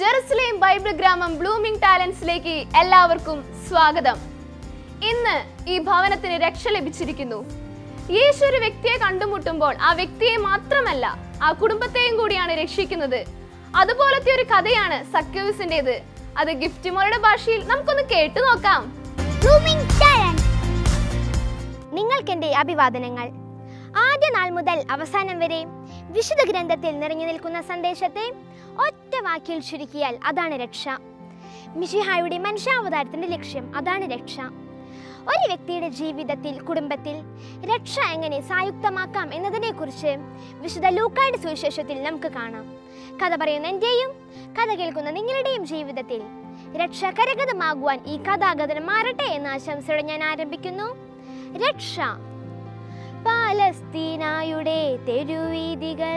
Jerusalem Bible ഗ്രാമം blooming ടാലൻസിലേക്ക് എല്ലാവർക്കും സ്വാഗതം ഇന്ന് ഈ ഭവനത്തിന് രക്ഷ ലഭിച്ചിരിക്കുന്നു യേശു ഒരു വ്യക്തിയെ കണ്ടുമുട്ടുമ്പോൾ ആ വ്യക്തിയെ മാത്രമല്ല ആ കുടുംബത്തെയും കൂടിയാണ് രക്ഷിക്കുന്നത് അതുപോലത്തെ ഒരു കഥയാണ് സക്യൂസിന്റേത് അത് ഗിഫ്റ്റ് മോളുടെ ഭാഷയിൽ നമുക്കൊന്ന് കേട്ടു നോക്കാം ബ്ലൂമിംഗ് ടാലന്റ് നിങ്ങൾക്ക് എൻ്റെ അഭിവാദനങ്ങൾ ആദ്യ നാൾ മുതൽ അവസാനം വരെ വിശുദ്ധ ഗ്രന്ഥത്തിൽ നിറഞ്ഞു നിൽക്കുന്ന സന്ദേശത്തെ ഒറ്റ വാക്കിൽ ചുരുക്കിയാൽ അതാണ് രക്ഷ മിഷിഹായുടെ മനുഷ്യാവതാരത്തിന്റെ ലക്ഷ്യം അതാണ് രക്ഷ ഒരു വ്യക്തിയുടെ ജീവിതത്തിൽ കുടുംബത്തിൽ രക്ഷ എങ്ങനെ സായുക്തമാക്കാം എന്നതിനെക്കുറിച്ച് വിശുദ്ധ ലൂക്കായുടെ സുവിശേഷത്തിൽ നമുക്ക് കാണാം കഥ പറയുന്ന എൻ്റെയും കഥ കേൾക്കുന്ന നിങ്ങളുടെയും ജീവിതത്തിൽ രക്ഷ കരഗതമാകുവാൻ ഈ കഥാഗതനം മാറട്ടെ എന്ന ആശംസയോടെ ഞാൻ ആരംഭിക്കുന്നു രക്ഷ പാലസ്തീനായുടെ തെരുവീതികൾ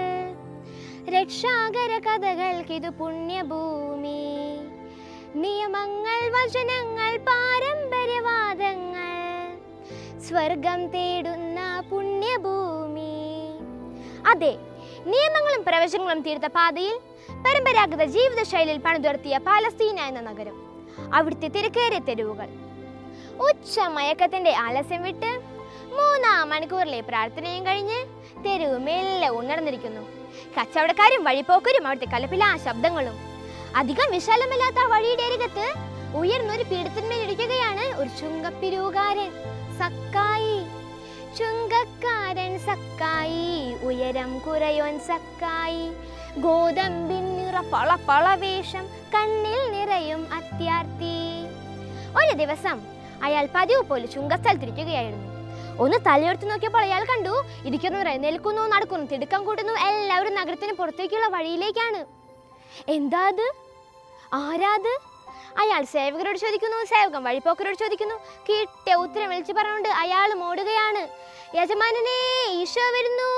രക്ഷാകര കഥകൾക്കിതു പുണ്യഭൂമി നിയമങ്ങൾ വചനങ്ങൾ പാരമ്പര്യവാദങ്ങൾ സ്വർഗം തേടുന്ന പുണ്യഭൂമി അതെ നിയമങ്ങളും പ്രവചനങ്ങളും തീർത്ത പാതയിൽ പരമ്പരാഗത ജീവിതശൈലിയിൽ പണിതുയർത്തിയ പാലസ്തീന എന്ന നഗരം അവിടുത്തെ തിരക്കേറിയ തെരുവുകൾ ഉച്ച മയക്കത്തിന്റെ ആലസ്യം വിട്ട് മൂന്നാം മണിക്കൂറിലെ പ്രാർത്ഥനയും കഴിഞ്ഞ് തെരുവ് മെല്ലെ ഉണർന്നിരിക്കുന്നു കച്ചവടക്കാരും വഴിപോക്കരും അവിടുത്തെ കലപ്പില ആ ശബ്ദങ്ങളും അധികം വിശാലമല്ലാത്ത ആ വഴിയുടെ അരികത്ത് ഉയർന്നൊരു പീഠത്തിന്മേൽ ഇരിക്കുകയാണ് ഒരു ചുങ്കപ്പിരൂകാരൻ സക്കായി ചുങ്കക്കാരൻ സക്കായി ഉയരം കുറയോൻ സക്കായി ഗോതമ്പിൻ നിറ പള പളവേഷം കണ്ണിൽ നിറയും അത്യാർത്തി ഒരു ദിവസം അയാൾ പതിവ് പോലെ ചുങ്കസ്ഥലത്തിരിക്കുകയായിരുന്നു ഒന്ന് തലയുയർത്തി നോക്കിയപ്പോൾ അയാൾ കണ്ടു ഇരിക്കുന്നവർ എഴുന്നേൽക്കുന്നു നടക്കുന്നു തിടുക്കം കൂട്ടുന്നു എല്ലാവരും നഗരത്തിന് പുറത്തേക്കുള്ള വഴിയിലേക്കാണ് എന്താ അത് ആരാത് അയാൾ സേവകരോട് ചോദിക്കുന്നു സേവകൻ വഴിപ്പോക്കരോട് ചോദിക്കുന്നു കിട്ടിയ ഉത്തരം വിളിച്ചു പറഞ്ഞുകൊണ്ട് അയാൾ മോടുകയാണ് യജമാനനെ ഈശോ വരുന്നു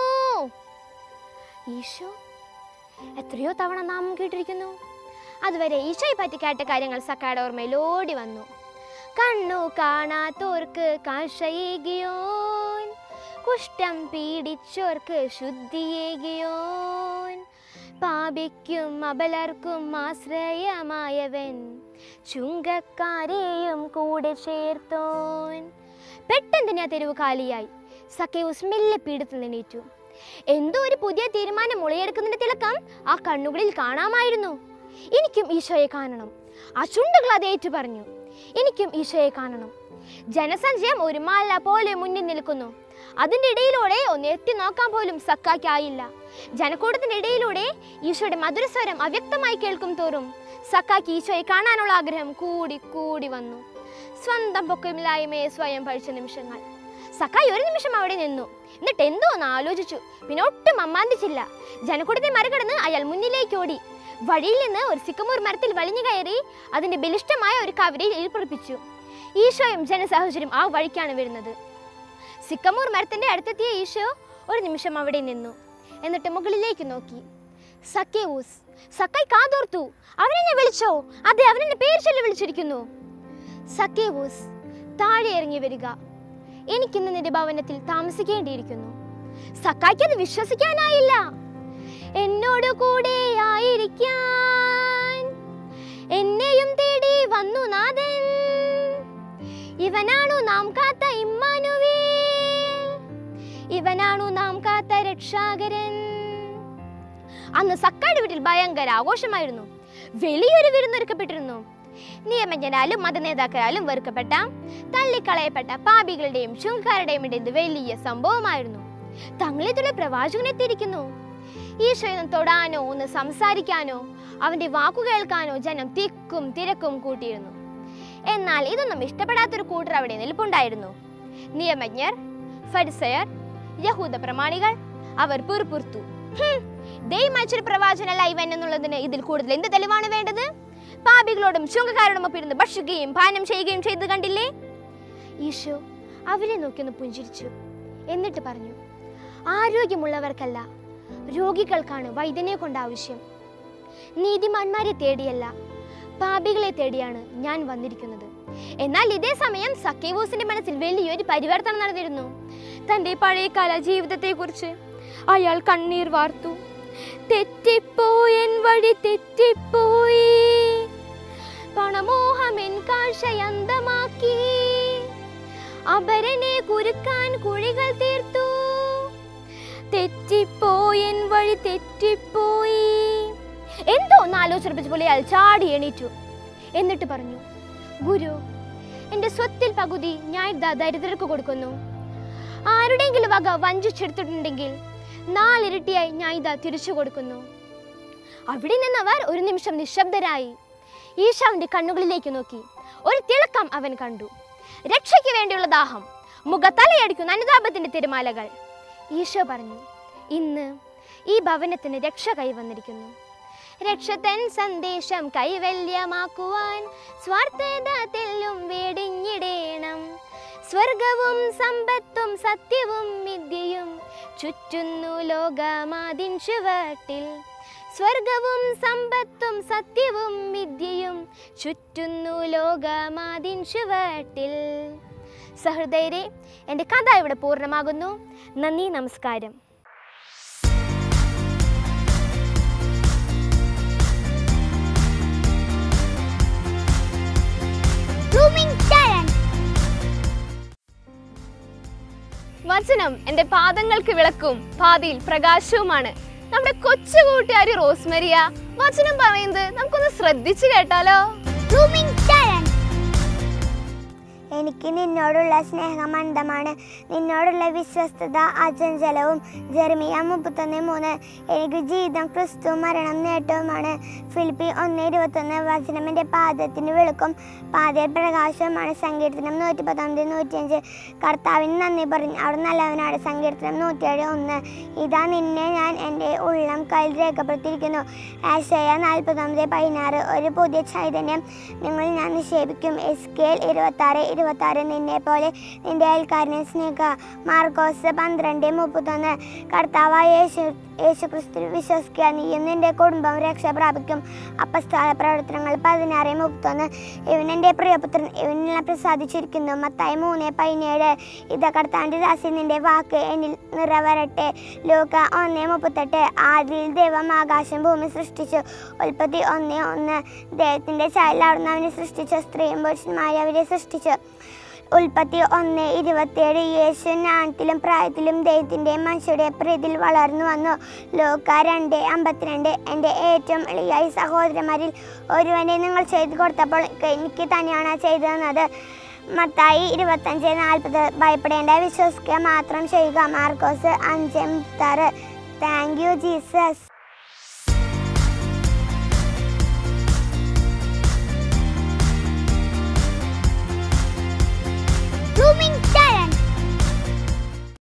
ഈശോ എത്രയോ തവണ നാം കേട്ടിരിക്കുന്നു അതുവരെ ഈശോയെ പറ്റി കേട്ട കാര്യങ്ങൾ സക്കായുടെ ഓർമ്മയിൽ ഓടി വന്നു കണ്ണു കാണാത്തോർക്ക് കാഴ്ചയേകിയോൻ കുഷ്ഠം പീഡിച്ചോർക്ക് ശുദ്ധിയേകിയോൻ പാപിക്കും അബലർക്കും ആശ്രയമായവൻ ചുങ്കക്കാരെയും കൂടെ ചേർത്തോൻ പെട്ടെന്ന് ആ തെരുവ് കാലിയായി സക്കേവൂസ് മെല്ലെ പീഠത്തിൽ നിന്നേറ്റു എന്തോ ഒരു പുതിയ തീരുമാനം മുളയെടുക്കുന്നതിന്റെ തിളക്കം ആ കണ്ണുകളിൽ കാണാമായിരുന്നു എനിക്കും ഈശോയെ കാണണം ആ ചുണ്ടുകൾ അത് ഏറ്റു പറഞ്ഞു എനിക്കും ഈശോയെ കാണണം ജനസഞ്ചയം ഒരു മാല പോലെ മുന്നിൽ നിൽക്കുന്നു അതിന്റെ ഇടയിലൂടെ ഒന്ന് എത്തി നോക്കാൻ പോലും സക്കാക്കായില്ല ജനക്കൂട്ടത്തിന്റെ ഇടയിലൂടെ ഈശോയുടെ മധുരസ്വരം അവ്യക്തമായി കേൾക്കും തോറും സക്കാക്ക് ഈശോയെ കാണാനുള്ള ആഗ്രഹം കൂടി കൂടി വന്നു സ്വന്തം പൊക്കമില്ലായ്മയെ സ്വയം പഴിച്ച നിമിഷങ്ങൾ സക്കായി ഒരു നിമിഷം അവിടെ നിന്നു എന്നിട്ട് എന്തോ ഒന്ന് ആലോചിച്ചു പിന്നെ ഒട്ടും അമ്മാന്തിച്ചില്ല ജനക്കൂട്ടത്തെ മറികടന്ന് അയാൾ മുന്നിലേക്ക് ഓടി വഴിയിൽ നിന്ന് ഒരു സിക്കമൂർ മരത്തിൽ വലിഞ്ഞു കയറി അതിന്റെ ബലിഷ്ടമായ ഒരു കവരയിൽ എഴുപ്പുറപ്പിച്ചു ഈശോയും ജനസാഹചര്യം ആ വഴിക്കാണ് വരുന്നത് സിക്കമൂർ മരത്തിന്റെ അടുത്തെത്തിയ ഈശോ ഒരു നിമിഷം അവിടെ നിന്നു എന്നിട്ട് മുകളിലേക്ക് നോക്കി സക്കേവൂസ് സക്കായി കാതോർത്തു അവനെ ഞാൻ വിളിച്ചോ അതെ അവനെ പേര് ചൊല്ലി വിളിച്ചിരിക്കുന്നു സക്കേവൂസ് താഴെ ഇറങ്ങി വരിക എനിക്കിന്ന് നിന്റെ ഭവനത്തിൽ താമസിക്കേണ്ടിയിരിക്കുന്നു സക്കായ്ക്ക് അത് വിശ്വസിക്കാനായില്ല എന്നോട് കൂടെ ആയിരിക്കാൻ എന്നെയും തേടി വന്നു നാഥൻ ഇവനാണു നാം കാത്ത ഇമ്മാനുവേൽ ഇവനാണു നാം കാത്ത രക്ഷാകരൻ അന്ന് സക്കാട് വീട്ടിൽ ഭയങ്കര ആഘോഷമായിരുന്നു വലിയൊരു വിരുന്നൊരുക്കപ്പെട്ടിരുന്നു നിയമജ്ഞരാലും മതനേതാക്കളാലും വെറുക്കപ്പെട്ട തള്ളിക്കളയപ്പെട്ട പാപികളുടെയും ചുങ്കാരുടെയും ഇടയിൽ ഇത് വലിയ സംഭവമായിരുന്നു തങ്ങളിലുള്ള പ്രവാചകൻ എത്തിയിരിക്കുന്നു ഈശോയെ തൊടാനോ ഒന്ന് സംസാരിക്കാനോ അവന്റെ വാക്കു കേൾക്കാനോ ജനം തിക്കും തിരക്കും കൂട്ടിയിരുന്നു എന്നാൽ ഇതൊന്നും ഇഷ്ടപ്പെടാത്തൊരു കൂട്ടർ അവിടെ നിൽപ്പുണ്ടായിരുന്നു നിയമജ്ഞർ ഫരിസയർ യഹൂദ പ്രമാണികൾ അവർ പുറപ്പുറത്തു ദൈവമയച്ചൊരു പ്രവാചനല്ല ഇവൻ എന്നുള്ളതിന് ഇതിൽ കൂടുതൽ എന്ത് തെളിവാണ് വേണ്ടത് പാപികളോടും ചുങ്കക്കാരോടും ഒപ്പം ഇരുന്ന് ഭക്ഷിക്കുകയും പാനം ചെയ്യുകയും ചെയ്ത് കണ്ടില്ലേ ഈശോ അവരെ നോക്കിയൊന്ന് പുഞ്ചിരിച്ചു എന്നിട്ട് പറഞ്ഞു ആരോഗ്യമുള്ളവർക്കല്ല രോഗികൾക്കാണ് വൈദ്യനെ കൊണ്ട് ആവശ്യം നീതിമാന്മാരെ തേടിയല്ല പാപികളെ തേടിയാണ് ഞാൻ വന്നിരിക്കുന്നത് എന്നാൽ ഇതേ സമയം സക്കേവൂസിന്റെ മനസ്സിൽ വലിയൊരു പരിവർത്തനം നടന്നിരുന്നു തന്റെ പഴയകാല ജീവിതത്തെക്കുറിച്ച് അയാൾ കണ്ണീർ വാർത്തു തെറ്റിപ്പോയൻ വഴി തെറ്റിപ്പോയി പണമോഹമെൻ കാഴ്ചയന്തമാക്കി അപരനെ കുരുക്കാൻ കുഴികൾ തീർത്തു തെറ്റിപ്പോയൻ വഴി തെറ്റിപ്പോയി എന്തോ ഒന്ന് ആലോചിപ്പിച്ച പോലെ അയാൾ ചാടി എണീറ്റു എന്നിട്ട് പറഞ്ഞു ഗുരു എൻ്റെ സ്വത്തിൽ പകുതി ഞാൻ ഇതാ ദരിദ്രർക്ക് കൊടുക്കുന്നു ആരുടെയെങ്കിലും വക വഞ്ചിച്ചെടുത്തിട്ടുണ്ടെങ്കിൽ നാലിരട്ടിയായി ഞാൻ ഇതാ തിരിച്ചു കൊടുക്കുന്നു അവിടെ നിന്നവർ ഒരു നിമിഷം നിശബ്ദരായി ഈശാവിന്റെ കണ്ണുകളിലേക്ക് നോക്കി ഒരു തിളക്കം അവൻ കണ്ടു രക്ഷയ്ക്ക് വേണ്ടിയുള്ള ദാഹം മുഖത്തലയടിക്കുന്ന അനുതാപത്തിന്റെ തിരമാലകൾ ഈശോ പറഞ്ഞു ഇന്ന് ഈ ഭവനത്തിന് രക്ഷ കൈവന്നിരിക്കുന്നു രക്ഷതൻ സന്ദേശം കൈവല്യമാക്കുവാൻ സ്വാർത്ഥതയിലും വേടിഞ്ഞിടേണം സ്വർഗവും സമ്പത്തും സത്യവും വിദ്യയും ചുറ്റുന്നു ലോകമാതിൻ ചുവട്ടിൽ സ്വർഗവും സമ്പത്തും സത്യവും വിദ്യയും ചുറ്റുന്നു ലോകമാതിൻ ചുവട്ടിൽ സഹൃദയരെ എൻ്റെ കഥ ഇവിടെ പൂർണ്ണമാകുന്നു നന്ദി നമസ്കാരം വചനം എൻ്റെ പാദങ്ങൾക്ക് വിളക്കും പാതിയിൽ പ്രകാശവുമാണ് നമ്മുടെ കൊച്ചു കൂട്ടുകാരി റോസ്മരിയ വചനം പറയുന്നത് നമുക്കൊന്ന് ശ്രദ്ധിച്ചു കേട്ടാലോ എനിക്ക് നിന്നോടുള്ള സ്നേഹം അന്ധമാണ് നിന്നോടുള്ള വിശ്വസ്തത അചഞ്ചലവും ജെർമിയ മുപ്പത്തൊന്ന് മൂന്ന് എനിക്ക് ജീവിതം ക്രിസ്തു മരണം നേട്ടവുമാണ് ഫിലിപ്പി ഒന്ന് ഇരുപത്തൊന്ന് വചനം എൻ്റെ പാദത്തിന് വെളുക്കും പാതയിൽ പ്രകാശവുമാണ് സങ്കീർത്തനം നൂറ്റി പത്തൊമ്പത് നൂറ്റിയഞ്ച് കർത്താവിന് നന്ദി പറഞ്ഞു അവിടെ നല്ലവനാണ് സങ്കീർത്തനം നൂറ്റിയേഴ് ഒന്ന് ഇതാ നിന്നെ ഞാൻ എൻ്റെ ഉള്ളം കയ്യിൽ രേഖപ്പെടുത്തിയിരിക്കുന്നു ആശയ നാൽപ്പത്തൊമ്പത് പതിനാറ് ഒരു പുതിയ ചൈതന്യം നിങ്ങൾ ഞാൻ നിക്ഷേപിക്കും എസ്കേൽ ഇരുപത്താറ് ഇരുപത്താറ് നിന്നെ പോലെ നിന്റെ അയൽക്കാരനെ സ്നേഹിക്കുക മാർക്കോസ് പന്ത്രണ്ട് മുപ്പത്തൊന്ന് കർത്താവായ യേശു യേശു ക്രിസ്തു വിശ്വസിക്കുക നീയും നിന്റെ കുടുംബം രക്ഷ പ്രാപിക്കും അപ്പസ്തോല പ്രവർത്തനങ്ങൾ പതിനാറ് മുപ്പത്തൊന്ന് ഇവൻ എൻ്റെ പ്രിയപുത്രൻ ഇവനിൽ പ്രസാദിച്ചിരിക്കുന്നു മത്തായി മൂന്ന് പതിനേഴ് ഇത് കർത്താൻ്റെ ദാസി നിന്റെ വാക്ക് എന്നിൽ നിറവരട്ടെ ലൂക്ക ഒന്ന് മുപ്പത്തെട്ട് ആദിയിൽ ദൈവം ആകാശം ഭൂമി സൃഷ്ടിച്ചു ഉൽപ്പത്തി ഒന്ന് ഒന്ന് ദൈവത്തിൻ്റെ ചായൽ അവിടുന്ന് അവനെ സൃഷ്ടിച്ചു സ്ത്രീയും പുരുഷന്മാരെ അവരെ സൃഷ്ടിച്ചു ഉൽപ്പത്തി ഒന്ന് ഇരുപത്തിയേഴ് യേശു ജ്ഞാനത്തിലും പ്രായത്തിലും ദൈവത്തിൻ്റെ മനുഷ്യരുടെ പ്രീതിയിൽ വളർന്നു വന്നു ലോക രണ്ട് അമ്പത്തിരണ്ട് എൻ്റെ ഏറ്റവും എളിയായി സഹോദരന്മാരിൽ ഒരുവനെ നിങ്ങൾ ചെയ്തു കൊടുത്തപ്പോൾ എനിക്ക് തന്നെയാണ് ചെയ്തു തന്നത് മത്തായി ഇരുപത്തഞ്ച് നാൽപ്പത് ഭയപ്പെടേണ്ട വിശ്വസിക്കുക മാത്രം ചെയ്യുക മാർക്കോസ് അഞ്ച് മുപ്പത്താറ് താങ്ക് യു ജീസസ്